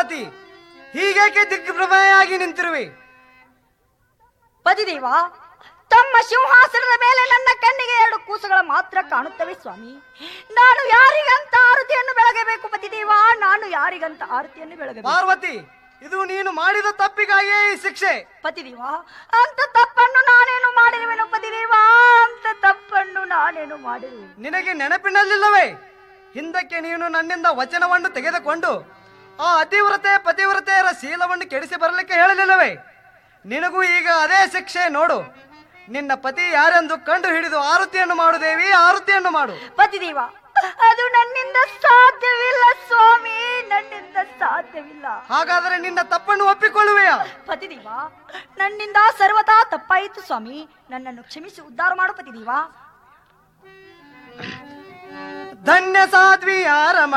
ಪಾರ್ವತಿ ಹೀಗೇಕೆ ದಿಗ್ಭ್ರಮೆಯಾಗಿ ನಿಂತಿರುವೆ ಪತಿದೇವ ತಮ್ಮ ಸಿಂಹಾಸನದ ಮೇಲೆ ನನ್ನ ಕಣ್ಣಿಗೆ ಎರಡು ಕೂಸುಗಳ ಮಾತ್ರ ಕಾಣುತ್ತವೆ ಸ್ವಾಮಿ ನಾನು ಯಾರಿಗಂತ ಆರತಿಯನ್ನು ಬೆಳಗಬೇಕು ಪತಿದೇವ ನಾನು ಯಾರಿಗಂತ ಆರತಿಯನ್ನು ಬೆಳಗಬೇಕು ಪಾರ್ವತಿ ಇದು ನೀನು ಮಾಡಿದ ತಪ್ಪಿಗಾಗಿಯೇ ಈ ಶಿಕ್ಷೆ ಪತಿದೇವ ಅಂತ ತಪ್ಪನ್ನು ನಾನೇನು ಮಾಡಿರುವೆನು ಪತಿದೇವ ಅಂತ ತಪ್ಪನ್ನು ನಾನೇನು ಮಾಡಿರುವೆನು ನಿನಗೆ ನೆನಪಿನಲ್ಲಿಲ್ಲವೇ ಹಿಂದಕ್ಕೆ ನೀನು ನನ್ನಿಂದ ವಚನವನ್ನು ತೆಗೆದುಕೊಂಡು ಆ ಅತಿವ್ರತೆ ಪತಿವ್ರತೆಯರ ಶೀಲವನ್ನು ಕೆಡಿಸಿ ಬರಲಿಕ್ಕೆ ಹೇಳಲಿಲ್ಲವೇ ನಿನಗೂ ಈಗ ಅದೇ ಶಿಕ್ಷೆ ನೋಡು ನಿನ್ನ ಪತಿ ಯಾರೆಂದು ಕಂಡು ಹಿಡಿದು ಆರುತಿಯನ್ನು ಮಾಡು ದೇವಿ ಆರುತಿಯನ್ನು ಮಾಡು ಪತಿದೇವ ಅದು ನನ್ನಿಂದ ಸಾಧ್ಯವಿಲ್ಲ ಸ್ವಾಮಿ ನನ್ನಿಂದ ಸಾಧ್ಯವಿಲ್ಲ ಹಾಗಾದರೆ ನಿನ್ನ ತಪ್ಪನ್ನು ಒಪ್ಪಿಕೊಳ್ಳುವೆಯಾ ಪತಿದೇವ ನನ್ನಿಂದ ಸರ್ವತಾ ತಪ್ಪಾಯಿತು ಸ್ವಾಮಿ ನನ್ನನ್ನು ಕ್ಷಮಿಸಿ ಉದ್ಧಾರ ಮಾಡು ಪತಿದೇವ ಧನ್ಯ ಸಾಧ್ವಿ ಯಾರ